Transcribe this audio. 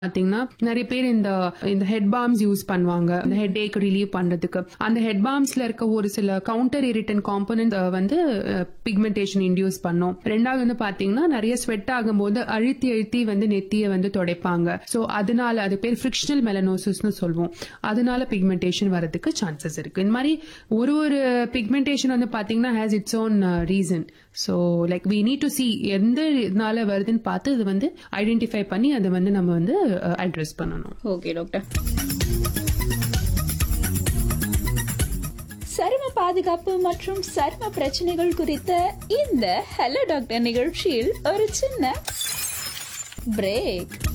பாத்தீங்கன்னா நிறைய பேர் இந்த இந்த ஹெட் பாம்ஸ் யூஸ் பண்ணுவாங்க இந்த ஹெட் ஏக் ரிலீவ் பண்றதுக்கு அந்த ஹெட் பாம்ஸ்ல இருக்க ஒரு சில கவுண்டர் இரிட்டன் காம்பனன்ட் வந்து பிக்மெண்டேஷன் இன்டியூஸ் பண்ணும் ரெண்டாவது வந்து பாத்தீங்கன்னா நிறைய ஸ்வெட் ஆகும்போது அழுத்தி அழுத்தி வந்து நெத்திய வந்து துடைப்பாங்க சோ அதனால அது பேர் ஃபிரிக்ஷனல் மெலனோசிஸ்னு சொல்லுவோம் அதனால பிக்மெண்டேஷன் வரதுக்கு சான்சஸ் இருக்கு இந்த மாதிரி ஒரு ஒரு பிக்மெண்டேஷன் வந்து பாத்தீங்கன்னா has its own reason so like we need to see எந்த இதனால வருதுன்னு பார்த்து இது வந்து ஐடென்டிஃபை பண்ணி அதை வந்து நம்ம வந்து அட்ரஸ் பண்ணணும் ஓகே டாக்டர் சரும பாதுகாப்பு மற்றும் சரும பிரச்சனைகள் குறித்த இந்த ஹலோ டாக்டர் நிகழ்ச்சியில் ஒரு சின்ன பிரேக்